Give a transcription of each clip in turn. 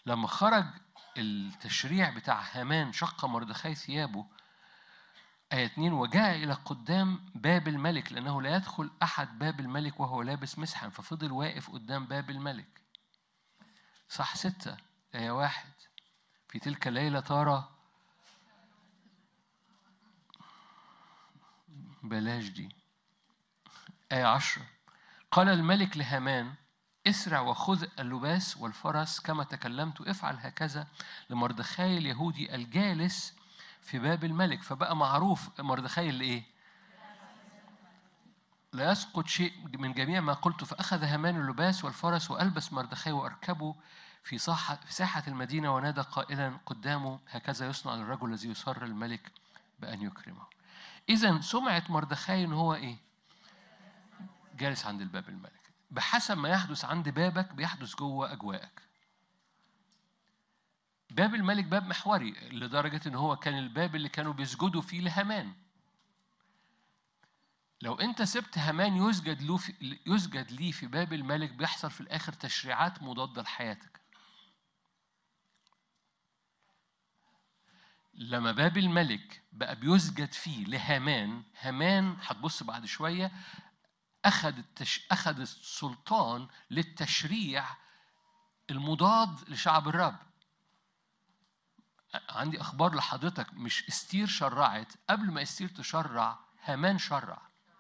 لما خرج التشريع بتاع هامان شق مردخاي ثيابه آية 2 وجاء إلى قدام باب الملك لأنه لا يدخل أحد باب الملك وهو لابس مسحا ففضل واقف قدام باب الملك صح ستة آية واحد في تلك الليلة ترى بلاش دي آية عشرة قال الملك لهامان اسرع وخذ اللباس والفرس كما تكلمت افعل هكذا لمردخاي اليهودي الجالس في باب الملك فبقى معروف مردخاي اللي ايه لا يسقط شيء من جميع ما قلت فأخذ هامان اللباس والفرس وألبس مردخاي وأركبه في صاحة في ساحة المدينة ونادى قائلا قدامه هكذا يصنع للرجل الذي يسر الملك بأن يكرمه. إذا سمعة مردخاي إن هو إيه؟ جالس عند الباب الملك. بحسب ما يحدث عند بابك بيحدث جوه أجواءك. باب الملك باب محوري لدرجة إن هو كان الباب اللي كانوا بيسجدوا فيه لهامان. لو انت سبت هامان يسجد له في يسجد ليه في باب الملك بيحصل في الاخر تشريعات مضاده لحياتك لما باب الملك بقى بيسجد فيه لهامان هامان هتبص بعد شويه اخذ التش... اخذ السلطان للتشريع المضاد لشعب الرب عندي اخبار لحضرتك مش استير شرعت قبل ما استير تشرع هامان شرع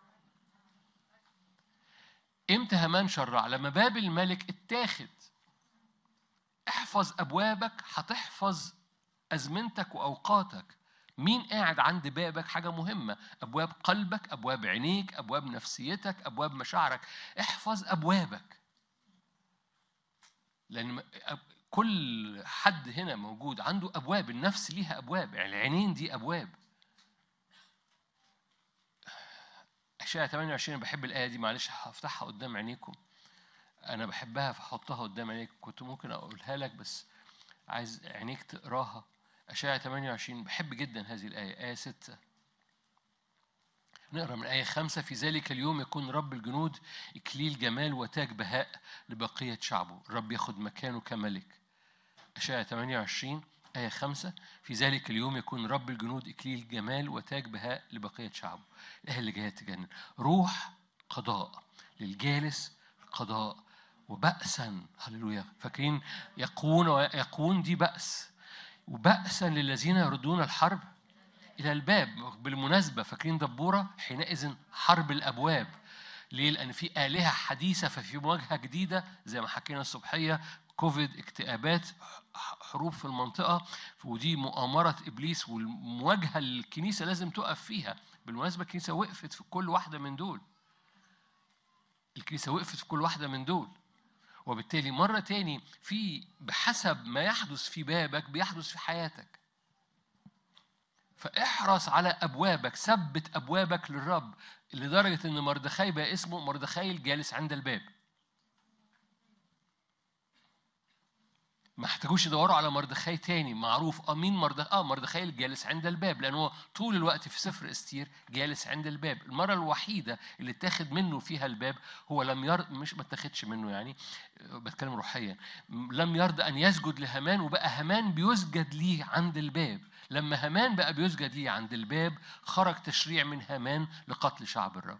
امتى هامان شرع لما باب الملك اتاخد احفظ ابوابك هتحفظ ازمنتك واوقاتك مين قاعد عند بابك حاجه مهمه ابواب قلبك ابواب عينيك ابواب نفسيتك ابواب مشاعرك احفظ ابوابك لان كل حد هنا موجود عنده ابواب النفس ليها ابواب يعني العينين دي ابواب أشعة 28 بحب الآية دي معلش هفتحها قدام عينيكم أنا بحبها فحطها قدام عينيك كنت ممكن أقولها لك بس عايز عينيك تقراها أشعة 28 بحب جدا هذه الآية آية 6 نقرا من آية خمسة في ذلك اليوم يكون رب الجنود إكليل جمال وتاج بهاء لبقية شعبه الرب ياخد مكانه كملك أشعة 28 آية خمسة في ذلك اليوم يكون رب الجنود إكليل جمال وتاج بهاء لبقية شعبه الآية اللي جاية تجنن روح قضاء للجالس قضاء وبأسا هللويا فاكرين يقون ويقون دي بأس وبأسا للذين يردون الحرب إلى الباب بالمناسبة فاكرين دبورة حينئذ حرب الأبواب ليه؟ لأن في آلهة حديثة ففي مواجهة جديدة زي ما حكينا الصبحية كوفيد اكتئابات حروب في المنطقة ودي مؤامرة إبليس والمواجهة الكنيسة لازم تقف فيها بالمناسبة الكنيسة وقفت في كل واحدة من دول الكنيسة وقفت في كل واحدة من دول وبالتالي مرة تاني في بحسب ما يحدث في بابك بيحدث في حياتك فاحرص على أبوابك ثبت أبوابك للرب لدرجة إن مردخاي بقى اسمه مردخاي الجالس عند الباب ما احتاجوش يدوروا على مردخاي تاني معروف اه مين مردخ اه مردخاي الجالس عند الباب لان هو طول الوقت في سفر استير جالس عند الباب المره الوحيده اللي اتاخد منه فيها الباب هو لم يرد مش ما اتاخدش منه يعني بتكلم روحيا لم يرد ان يسجد لهامان وبقى هامان بيسجد ليه عند الباب لما هامان بقى بيسجد ليه عند الباب خرج تشريع من هامان لقتل شعب الرب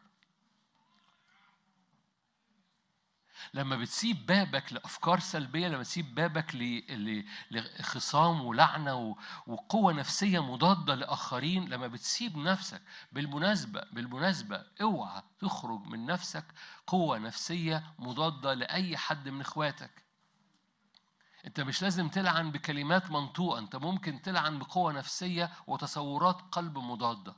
لما بتسيب بابك لافكار سلبيه لما تسيب بابك لخصام ولعنه وقوه نفسيه مضاده لاخرين لما بتسيب نفسك بالمناسبه بالمناسبه اوعى تخرج من نفسك قوه نفسيه مضاده لاي حد من اخواتك انت مش لازم تلعن بكلمات منطوقه انت ممكن تلعن بقوه نفسيه وتصورات قلب مضاده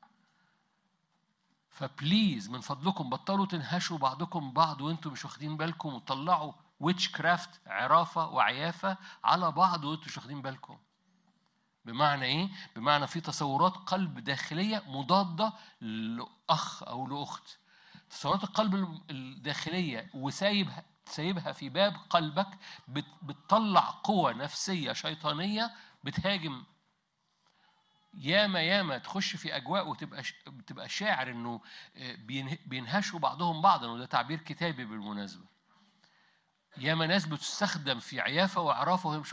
فبليز من فضلكم بطلوا تنهشوا بعضكم بعض وانتم مش واخدين بالكم وطلعوا ويتش كرافت عرافه وعيافه على بعض وانتم مش واخدين بالكم. بمعنى ايه؟ بمعنى في تصورات قلب داخليه مضاده لاخ او لاخت. تصورات القلب الداخليه وسايب سايبها في باب قلبك بتطلع قوة نفسية شيطانية بتهاجم ياما ياما تخش في اجواء وتبقى بتبقى شاعر انه بينهشوا بعضهم بعضا وده تعبير كتابي بالمناسبه ياما ناس بتستخدم في عيافه وعرافه وهي مش